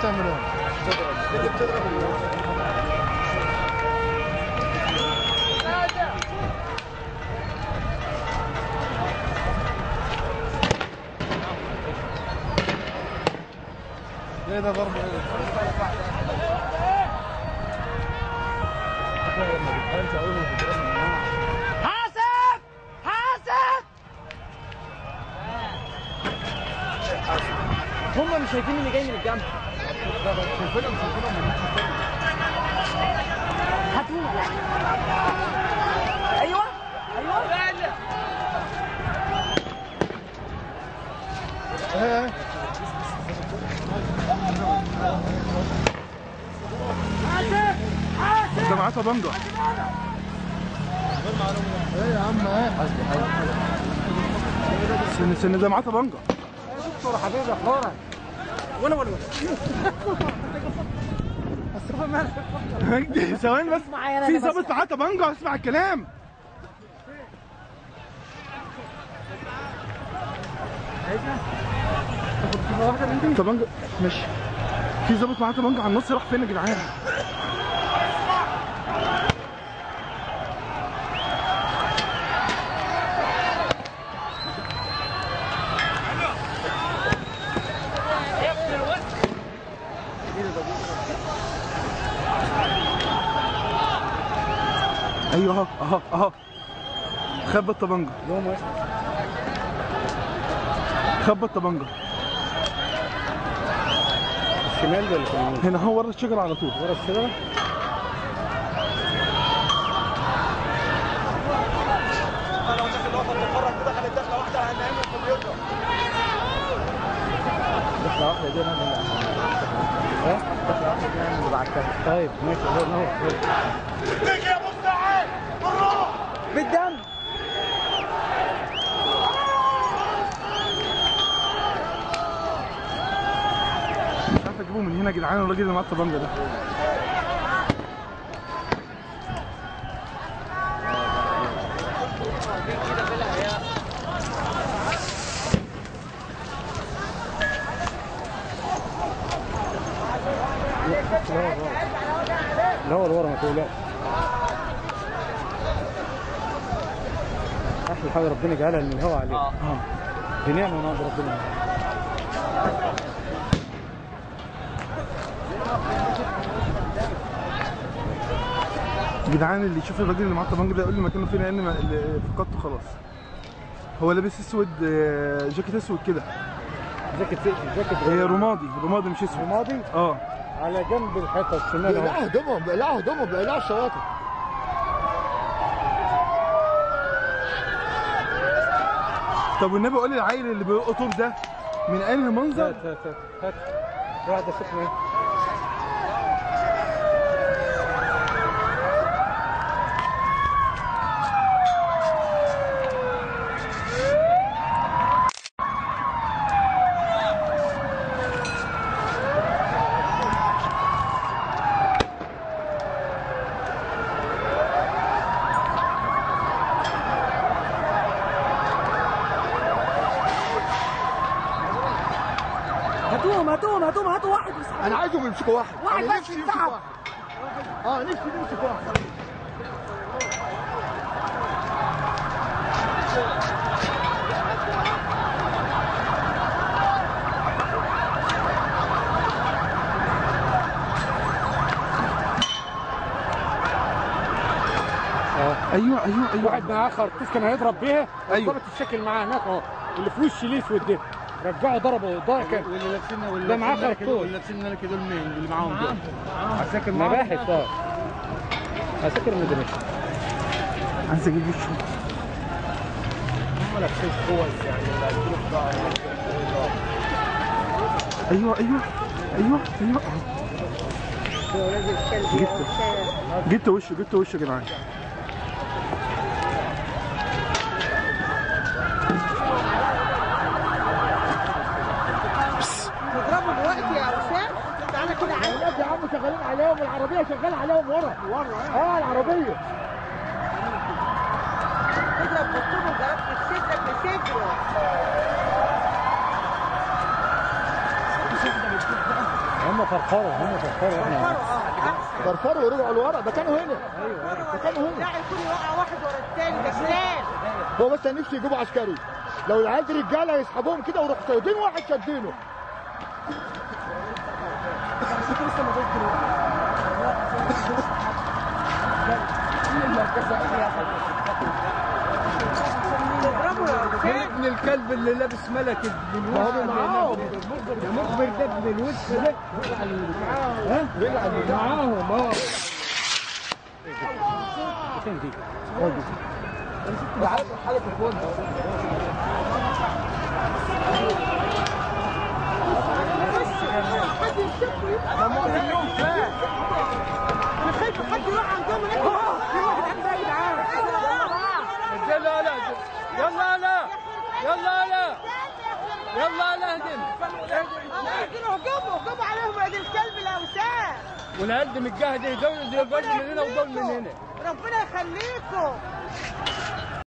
تعمل ايه؟ ايه ده ضرب حاسب حاسب هم مش شايفين اللي جاي من الجنب هاتوه ايوه ايوه ايه ده معاه طبنجة ايه يا عم ايه سن سن ده معاه طبنجة دكتور حبيبي اخبارك ولا ولا اصل مالك ثواني بس معايا أنا في ده بس. ظابط معاه طبنجة اسمع الكلام واحده من دي طبنجة ماشي في ظابط معاه طبنجة على النص راح فين يا جدعان ايوه اهو اهو اهو خبى الطبنجة لهم خبى الطبنجة الشمال ولا اليمين هنا هو ورا الشجرة على طول ورا الشجره دخله واحده دي انا اللي ها دخله واحده دي انا اللي بعتها طيب ماشي هو هو بالدم مش عارف اجيبه من هنا يا جدعان الراجل اللي معاه الطبنجة ده لا هو لورا ما تقلقش احلى حاجه ربنا جعلها ان الهوا عليك اه بنعمه من عند ربنا جدعان اللي يشوف الراجل اللي معاه الطبنجة ده يقول لي مكانه فين لان ما- اللي فقدته خلاص هو لابس اسود آه، جاكيت اسود كده جاكيت جاكيت هي رمادي رمادي مش اسود رمادي اه على جنب الحيطه الشمال بيقلعوا اهو هدومهم بيقلعوا هدومهم بيقلعوا الشواطئ طب والنبي قول لي العيل اللي بيلقط طوب ده من انهي منظر هات هات هات هات واحده سخنه اهي هاتوهم هاتوهم هاتوهم هاتوا واحد بس انا عايزهم يمسكوا واحد واحد أنا بس نفسي يمسكوا يتعب. واحد اه نفسي نمسك واحد ايوه ايوه ايوه واحد معاه خرطوش كان هيضرب بيها أيوة. ضربت الشكل معاه هناك اهو اللي في وش الاسود ده رجعه ضربه ضرب كان واللي لابسين واللي ده معاه لابسين ملكي دول- خرطوش. واللي لابسين ملكي دول مين اللي معاهم دول عساكر مباحث اه عساكر من دمشق عايز اجيب وشه ايوه ايوه ايوه ايوه جبت جبت وشه جبت وشه يا جدعان تضربوا دلوقتي يا وسام تعالى كده عندي الولاد يا عم شغالين عليهم العربيه شغاله عليهم ورا ورا اه العربيه تضرب بالطوب وضربت في صدرك بصدره هم هم فرفروا هم فرفروا احنا فرفروا اه فرفروا ورجعوا لورا ده كانوا هنا فرفروا كانوا هنا. لا يكون يوقع واحد ورا التاني ده كلاب هو بس نفسي يجيبوا عسكري لو العيال دي رجاله يسحبوهم كده ويروحوا صيادين واحد شادينه اضربوا يا وسام ابن الكلب اللي لابس ملك ابن ما هو الوسخ معاهم ده مخبر ده ابن الوسخ ده ها معاهم اه فين دي؟ حد يمسكه يبقى انا خايفه حد يروح عندهم يلا لا يلا لا يلا لا يلا لا اهدم هجموا هجموا عليهم يا دي الكلب يا وسام والعيال دي متجهده دول دول من هنا ودول من هنا ربنا يخليكم